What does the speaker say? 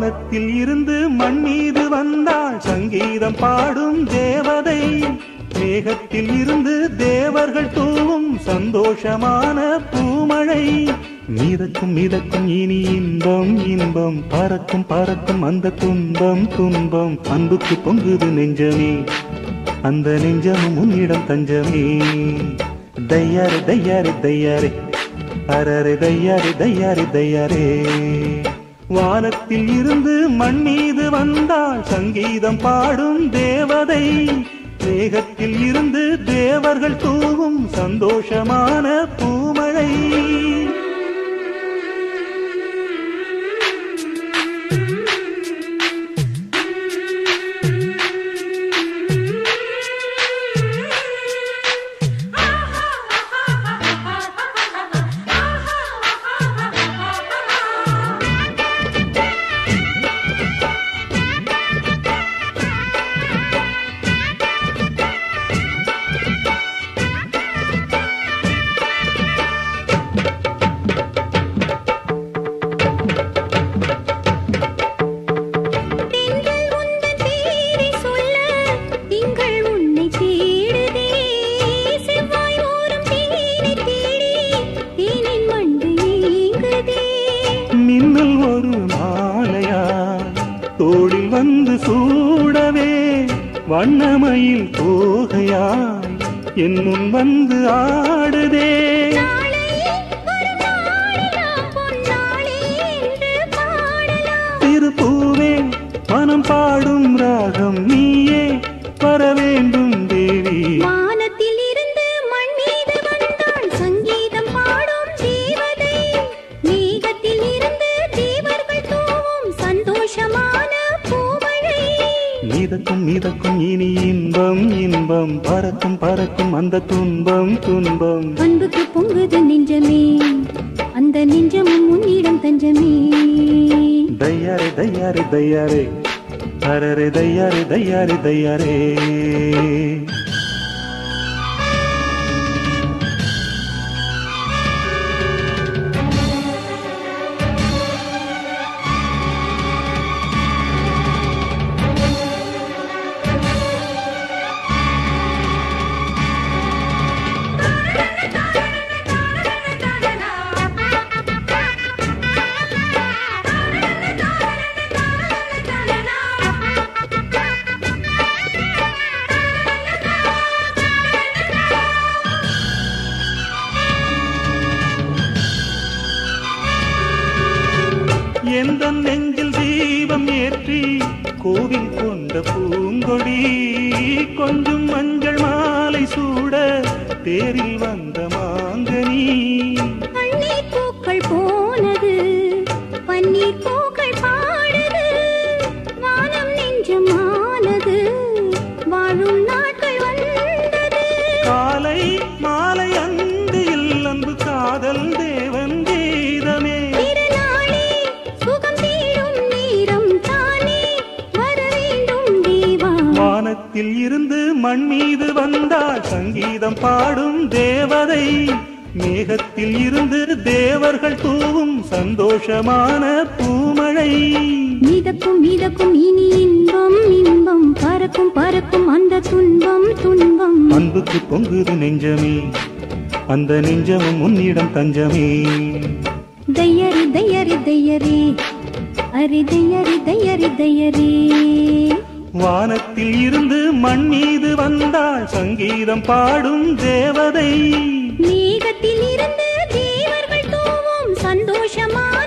வானத்தில் இருந்து மண் மீது வந்தாள் சங்கீதம் பாடும் தேவதை மேகத்தில் இருந்து தேவர்கள் தூவும் சந்தோஷமான பூமழை மிதக்கும் மிதக்கும் இனி இன்பம் இன்பம் பறக்கும் பறக்கும் அந்த துன்பம் துன்பம் அன்புக்கு பொங்குது நெஞ்சமே அந்த நெஞ்சமும் உன்னிடம் தஞ்சமே தையாரே தையாரே தையாரே அரரே தையாரே தையாரே தையாரே வானத்தில் இருந்து மண் மீது வந்தாள் சங்கீதம் பாடும் தேவதை வேகத்தில் இருந்து தேவர்கள் தூவும் சந்தோஷமான பூமழை திங்கள் உந்தன் பேரை சொல்ல திங்கள் உன்னை தேடுதே செவ்வாய் ஓரம் தேனை தேடி தேனின் மண்டு ஏங்குதே மின்னல் ஒரு மாலையா தோளில் வந்து சூடவே வண்ணமயில் தோகையாய் என் முன் வந்து ஆடுதே நாளை வரும் நாளெல்லாம் பொன்னாளே என்று பாடலாம் திருப்பூவே மனம் பாடும் ராகம் நீயே வர வேண்டும் தேவி வானத்தில் இருந்து மண் மீது வந்தாள் சங்கீதம் பாடும் தேவதை மேகத்தில் இருந்து தேவர்கள் தூவும் சந்தோஷமான பூமழை மிதக்கும் மிதக்கும் இனி இன்பம் இன்பம் பறக்கும் பறக்கும் அந்த துன்பம் துன்பம் அன்புக்கு பொங்குது நெஞ்சமே அந்த நெஞ்சமும் உன்னிடம் தஞ்சமே தையாரே தையாரே தையாரே அரரே தையாரே தையாரே தையாரே எந்த நெஞ்சில் தீபம் ஏற்றி கோவில் கொண்ட பூங்கொடி கொஞ்சம் மஞ்சள் மாலை சூட தேரில் வந்த மாங்கனி கண்ணீர் பூக்கள் போனது பன்னீர் பூக்கள் பாடுது வானம் நெஞ்சமானது வாழும் நாட்கள் வந்தது காலை மாலை அந்தியில் அன்பு காதல் தேவன் கீதமே திருநாளே சுகம் தேடும் நேரம் தானே வர வேண்டும் தேவா வானத்தில் இருந்து மண் மீது வந்தாள் சங்கீதம் பாடும் தேவதை மேகத்தில் இருந்து தேவர்கள் தூவும் சந்தோஷமான பூமழை மிதக்கும் மிதக்கும் இனி இன்பம் இன்பம் பறக்கும் பறக்கும் அந்த துன்பம் துன்பம் அன்புக்கு பொங்குது நெஞ்சமே அந்த நெஞ்சமும் உன்னிடம் தஞ்சமே தையரி தையரி தையரே அரி தையரி தையரி தையரே வானத்தில் இருந்து மண் மீது வந்தாள் சங்கீதம் பாடும் தேவதை மேகத்தில் இருந்து தேவர்கள் தூவும் சந்தோஷமான